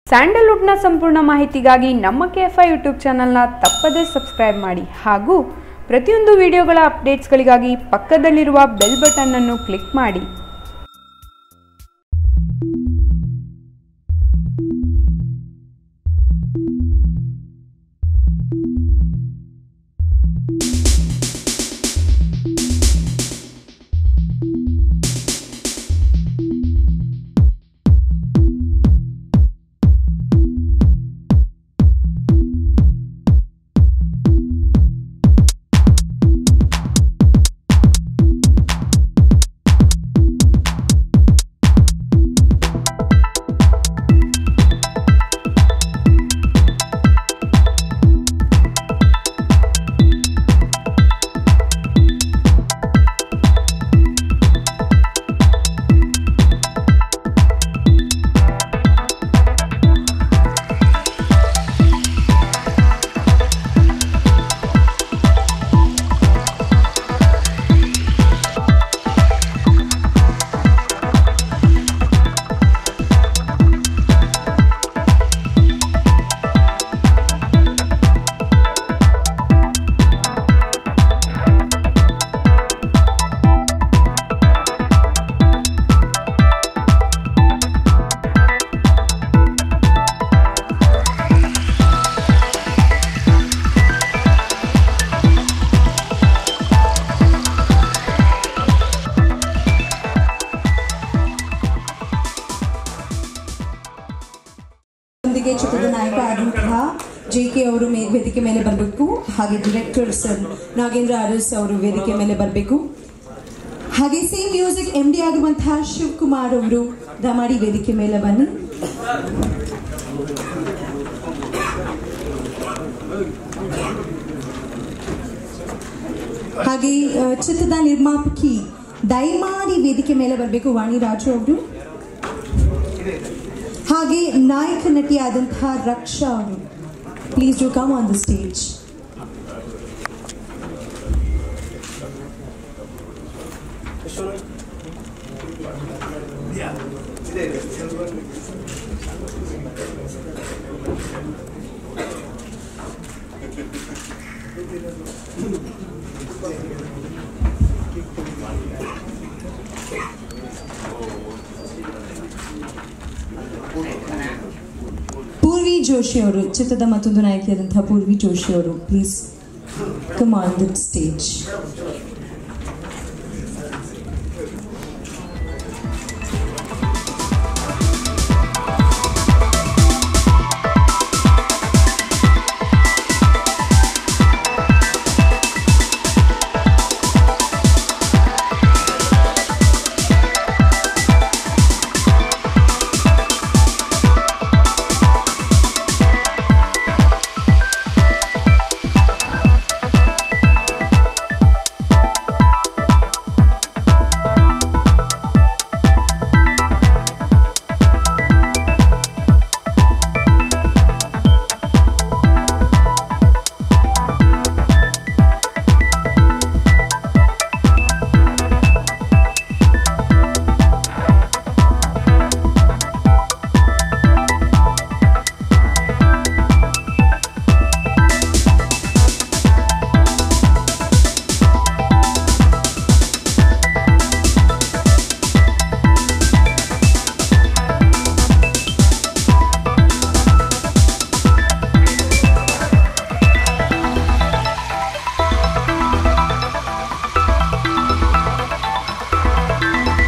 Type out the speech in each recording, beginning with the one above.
ಸ್ಯಾಂಡಲ್ವುಡ್ನ ಸಂಪೂರ್ಣ ಮಾಹಿತಿಗಾಗಿ ನಮ್ಮ ಕೆ ಎಫ್ ಐ ಯೂಟ್ಯೂಬ್ ಚಾನಲ್ನ ತಪ್ಪದೇ ಸಬ್ಸ್ಕ್ರೈಬ್ ಮಾಡಿ ಹಾಗೂ ಪ್ರತಿಯೊಂದು ವಿಡಿಯೋಗಳ ಅಪ್ಡೇಟ್ಸ್ಗಳಿಗಾಗಿ ಪಕ್ಕದಲ್ಲಿರುವ ಬೆಲ್ ಬಟನ್ ಅನ್ನು ಕ್ಲಿಕ್ ಮಾಡಿ ಒಂದಿಗೆ ಚಿತ್ರದ ನಾಯಕ ಆದಂತಹ ಜೆ ಕೆ ಅವರು ಮೇ ವೇದಿಕೆ ಮೇಲೆ ಬರಬೇಕು ಹಾಗೆ ಡೈರೆಕ್ಟರ್ ಸರ್ ನಾಗೇಂದ್ರ ಅರಸ್ ಅವರು ವೇದಿಕೆ ಮೇಲೆ ಬರಬೇಕು ಹಾಗೆ ಸೇಮ್ ಮ್ಯೂಸಿಕ್ ಎಂ ಡಿ ಆಗಿರುವಂತಹ ಶಿವಕುಮಾರ್ ಅವರು ದಮಾಡಿ ವೇದಿಕೆ ಮೇಲೆ ಬನ್ನಿ ಹಾಗೆ ಆ, ಚಿತ್ರದ ನಿರ್ಮಾಪಕಿ ದಯಮಾಡಿ ವೇದಿಕೆ ಮೇಲೆ ಬರಬೇಕು ವಾಣಿ ರಾಜು ಅವರು ಹಾಗೆ ನಾಯಕ ನಟಿಯಾದಂತಹ ರಕ್ಷಾ ಅವರು please do come on the stage Purvi Joshi ಅವರು ಚಿತ್ರದ ಮತ್ತೊಂದು ನಾಯಕಿಯಾದಂತಹ ಪೂರ್ವಿ ಜೋಶಿ ಅವರು please come on the stage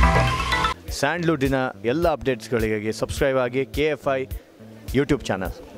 ಸ್ಯಾಂಡ್ಲುಡ್ಡಿನ ಎಲ್ಲ ಅಪ್ಡೇಟ್ಸ್ಗಳಿಗಾಗಿ ಸಬ್ಸ್ಕ್ರೈಬ್ ಆಗಿ K F I YouTube channel